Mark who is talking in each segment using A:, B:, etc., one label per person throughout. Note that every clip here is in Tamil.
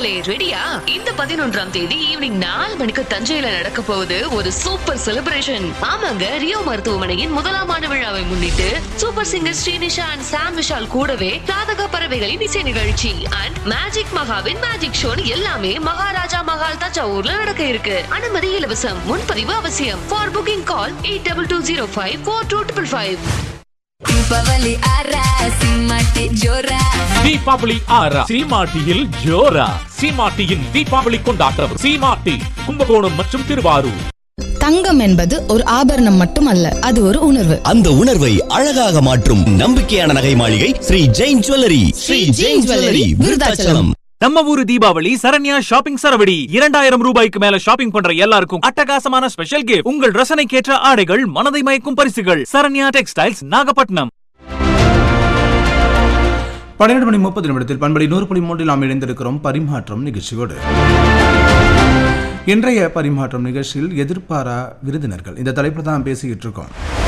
A: மக்களே ரெடியா இந்த பதினொன்றாம் தேதி ஈவினிங் நாலு மணிக்கு தஞ்சையில நடக்க போகுது ஒரு சூப்பர் செலிப்ரேஷன் ஆமாங்க ரியோ மருத்துவமனையின் முதலாம் ஆண்டு விழாவை முன்னிட்டு super singer Srinisha and Sam Vishal கூடவே ராதக பறவைகளின் இசை நிகழ்ச்சி அண்ட் மேஜிக் மகாவின் மேஜிக் ஷோ எல்லாமே மகாராஜா மகால் தஞ்சாவூர்ல நடக்க இருக்கு அனுமதி இலவசம் முன்பதிவு அவசியம் for booking call eight double two zero five four two triple five
B: Deepavali ಆರ ಸಿಂಹಕ್ಕೆ ಜೋರ
C: தீபாவளி ஆறா சீமாட்டியில் ஜோரா சீமாட்டியின் தீபாவளி கொண்டாட்டம் சீமாட்டி கும்பகோணம் மற்றும் திருவாரூர்
D: தங்கம் என்பது ஒரு ஆபரணம் மட்டுமல்ல அது ஒரு உணர்வு
E: அந்த உணர்வை அழகாக மாற்றும் நம்பிக்கையான நகை மாளிகை ஸ்ரீ ஜெயின் ஜுவல்லரி ஸ்ரீ ஜெயின் ஜுவல்லரி விருதாச்சலம்
F: நம்ம ஊரு தீபாவளி சரண்யா ஷாப்பிங் சரவடி இரண்டாயிரம் ரூபாய்க்கு மேல ஷாப்பிங் பண்ற எல்லாருக்கும் அட்டகாசமான ஸ்பெஷல் கிஃப்ட் உங்கள் ரசனைக்கேற்ற ஆடைகள் மனதை மயக்கும் பரிசுகள் சரண்யா டெக்ஸ்டைல்ஸ் நாகப்பட்டினம்
G: பன்னிரண்டு மணி முப்பது நிமிடத்தில் பண்படி நூறு புள்ளி மூன்றில் நாம் இணைந்திருக்கிறோம் பரிமாற்றம் நிகழ்ச்சியோடு இன்றைய பரிமாற்றம் நிகழ்ச்சியில் எதிர்பாரா விருந்தினர்கள் இந்த தலைப்பில் தான் பேசிக்கிட்டு இருக்கோம்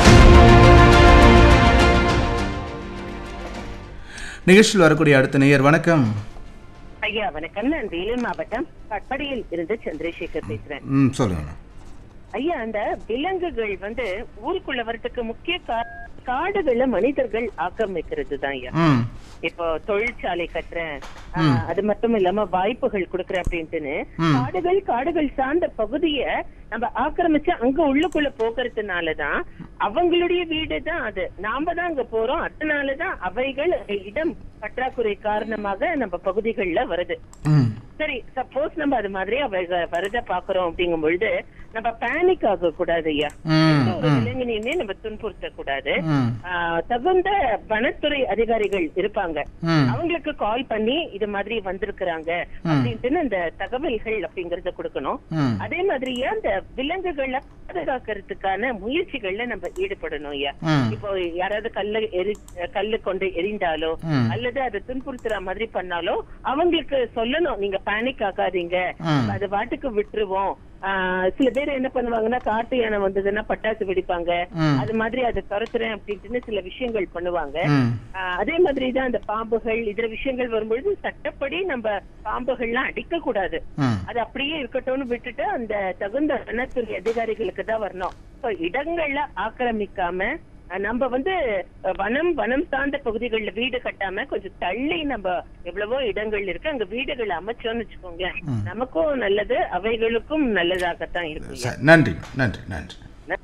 G: நிகழ்ச்சியில் வரக்கூடிய அடுத்த நேயர் வணக்கம்
H: ஐயா வணக்கம் நான் வேலூர் மாவட்டம் கட்படியில் இருந்து சந்திரசேகர் பேசுறேன்
G: ம் சொல்லுங்க
H: ஐயா அந்த விலங்குகள் வந்து ஊருக்குள்ள வரதுக்கு முக்கிய கா- காடுகளை மனிதர்கள் ஆக்கிரமிக்கிறது தான் ஐயா
G: ம்
H: இப்போ தொழிற்சாலை கட்டுறேன் ஆ, அது மட்டும் இல்லாம வாய்ப்புகள் கொடுக்குறேன் அப்படின்ட்டுன்னு காடுகள் காடுகள் சார்ந்த பகுதிய நம்ம ஆக்கிரமிச்சு அங்க உள்ளுக்குள்ள போக்குறதுனாலதான் அவங்களுடைய வீடு தான் அது நாம தான் அங்க போறோம் அதனாலதான் அவைகள் இடம் பற்றாக்குறை காரணமாக நம்ம பகுதிகள்ல வருது
G: ம்
H: சரி சப்போஸ் நம்ம அது மாதிரி அவங்க வரத பாக்குறோம் அப்படிங்கும் பொழுது நம்ம பேனிக் ஆக கூடாது ஐயா
G: ம்,
H: எந்த ஒரு விலங்கினையுமே நம்ம துன்புறுத்த கூடாது
G: ம்
H: ஆஹ், தகுந்த வனத்துறை அதிகாரிகள் இருப்பாங்க
G: ம்
H: அவங்களுக்கு கால் பண்ணி இது மாதிரி வந்திருக்கிறாங்க அப்படின்ட்டு அந்த தகவல்கள் அப்படிங்கறத கொடுக்கணும்
G: ம்
H: அதே மாதிரியே அந்த விலங்குகளை பாதுகாக்கிறதுக்கான முயற்சிகள்ல நம்ம ஈடுபடணும் ஐயா
G: ம்
H: இப்போ யாராவது கல்லு எரி கல்லு கொண்டு எரிந்தாலோ
G: ம்.
H: அல்லது அதை துன்புறுத்துற மாதிரி பண்ணாலோ அவங்களுக்கு சொல்லணும் நீங்க பேனிக் ஆகாதீங்க
G: ம்.
H: அது வாட்டுக்கு விட்டுருவோம் ஆஹ் சில பேர் என்ன பண்ணுவாங்கன்னா காட்டு யானை வந்ததுன்னா பட்டாசு வெடிப்பாங்க
G: ம்.
H: அது மாதிரி அதை துரத்துறேன் அப்படின்ட்டு சில விஷயங்கள் பண்ணுவாங்க
G: ம்
H: ஆஹ் அதே மாதிரி தான் அந்த பாம்புகள் இதர விஷயங்கள் வரும்பொழுது சட்டப்படி நம்ம பாம்புகள்லாம் அடிக்க கூடாது
G: ம்
H: அது அப்படியே இருக்கட்டும்னு விட்டுட்டு அந்த தகுந்த வனத்துறை அதிகாரிகளுக்கு தான் வரணும் So, இடங்கள்ல ஆக்கிரமிக்காம அஹ், நம்ம வந்து அஹ், வனம் வனம் சார்ந்த பகுதிகள்ல வீடு கட்டாம கொஞ்சம் தள்ளி நம்ம எவ்வளவோ இடங்கள் இருக்கு அங்க வீடுகள் அமைச்சோம்னு வச்சுக்கோங்க நமக்கும் நல்லது அவைகளுக்கும் நல்லதாகத்தான் இருக்கும்
G: சரி நன்றி நன்றி நன்றி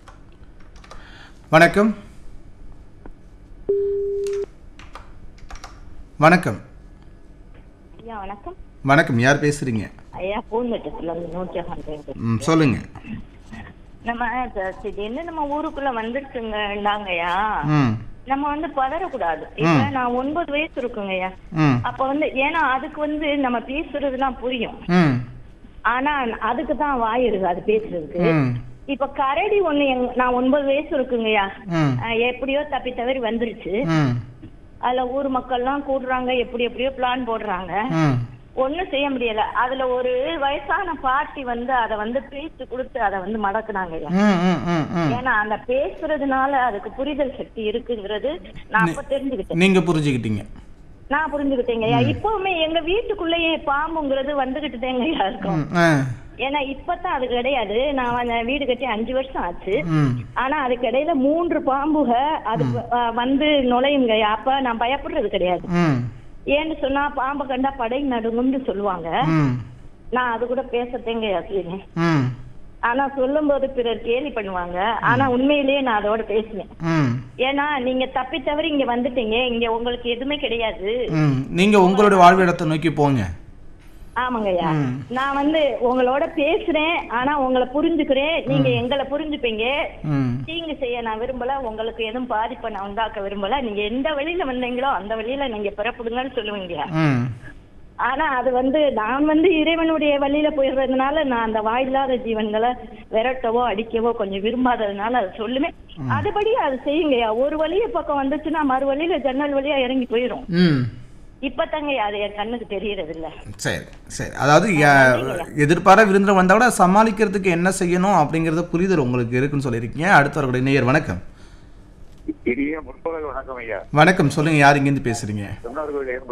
G: வணக்கம் வணக்கம்
I: ஐயா வணக்கம்
G: வணக்கம் யார் பேசுறீங்க
I: ஐயா பூந்தோட்டத்துல இருந்து நூற்றகம்
G: ம் சொல்லுங்க
I: நம்ம த- திடீர்னு நம்ம ஊருக்குள்ள வந்துருச்சுங்கன்னாங்கய்யா
G: ம்
I: நம்ம வந்து பதறக்கூடாது இப்ப நான் ஒன்பது வயசு இருக்குங்கய்யா
G: ம்
I: அப்ப வந்து ஏன்னா அதுக்கு வந்து நம்ம பேசுறதுலாம் புரியும்
G: ம்
I: ஆனா அதுக்கு தான் வாய் இருக்கு அது பேசுறதுக்கு
G: ம்
I: இப்ப கரடி ஒண்ணு எங்க நான் ஒன்பது வயசு இருக்குங்கய்யா
G: ம்
I: அஹ் எப்படியோ தப்பி தவறி வந்துருச்சு
G: ம்
I: அதுல ஊர் மக்கள்லாம் கூடுறாங்க எப்படி எப்படியோ பிளான் போடுறாங்க
G: ம்
I: ஒண்ணும் செய்ய முடியல அதுல ஒரு வயசான பாட்டி வந்து அத வந்து பேச்சு கொடுத்து அத வந்து மடக்குனாங்கய்யா
G: ம் ம் ம் ம்
I: ஏன்னா அந்த பேசுறதுனால அதுக்கு புரிதல் சக்தி இருக்குங்கிறது நான் அப்ப தெரிஞ்சுக்கிட்டேன்
G: நீங்க புரிஞ்சுக்கிட்டீங்க
I: நான் புரிஞ்சுக்கிட்டேங்கய்யா இப்பவுமே எங்க வீட்டுக்குள்ளேயே பாம்புங்கிறது வந்துகிட்டு தேங்கய்யா இருக்கும்
G: ம் ஆ
I: ஏன்னா இப்பதான் அது கிடையாது நான் வந்து வீடு கட்டி அஞ்சு வருஷம் ஆச்சு
G: ம்
I: ஆனா அதுக்கு இடையில மூன்று பாம்புக அது அஹ், வந்து நுழையுங்கய்யா அப்ப நான் பயப்படுறது கிடையாது
G: ம்
I: ஏன்னு சொன்னா பாம்பை கண்டா படை நடுங்கும்னு சொல்லுவாங்க
G: ம்
I: நான் அது கூட பேசத்தேங்கய்யா செய்வேன்
G: ம்
I: ஆனா சொல்லும்போது பிறர் கேலி பண்ணுவாங்க ஆனா உண்மையிலேயே நான் அதோட பேசினேன்
G: ம்
I: ஏன்னா நீங்க தப்பி தவறி இங்க வந்துட்டீங்க இங்க உங்களுக்கு எதுவுமே கிடையாது
G: ம் நீங்க உங்களுடைய வாழ்விடத்தை நோக்கி போங்க
I: ஆமாங்கய்யா நான் வந்து உங்களோட பேசுறேன் ஆனா உங்களை புரிஞ்சுக்கிறேன் நீங்க எங்களை புரிஞ்சுப்பீங்க
G: ம்
I: தீங்கு செய்ய நான் விரும்பல உங்களுக்கு எதுவும் பாதிப்பை நான் உண்டாக்க விரும்பல நீங்க எந்த வழியில வந்தீங்களோ அந்த வழியில நீங்க பிறப்புடுங்கன்னு சொல்லுவீங்க
G: ம்
I: ஆனா அது வந்து நான் வந்து இறைவனுடைய வழியில போயிடுறதுனால நான் அந்த வாயில்லாத ஜீவன்களை விரட்டவோ அடிக்கவோ கொஞ்சம் விரும்பாததுனால அதை சொல்லுவேன் அதுபடி அது செய்யுங்கய்யா ஒரு வழிய பக்கம் வந்துச்சுன்னா மறு வழியில ஜன்னல் வழியா இறங்கி போயிரும்
G: ம்
I: இப்பதாங்க அது என் கண்ணுக்கு தெரியறது இல்ல
G: சரி சரி அதாவது ய- எதிர்பாரா விருந்தினர் வந்தா கூட சமாளிக்கிறதுக்கு என்ன செய்யணும் அப்படிங்கறத புரிதல் உங்களுக்கு இருக்குன்னு சொல்லியிருக்கீங்க அடுத்து வரக்கூடிய நேயர் வணக்கம்
J: இனிய முற்பகல் வணக்கம் ஐயா
G: வணக்கம் சொல்லுங்க யார் இங்கேருந்து பேசுறீங்க
J: சொன்னார்கள்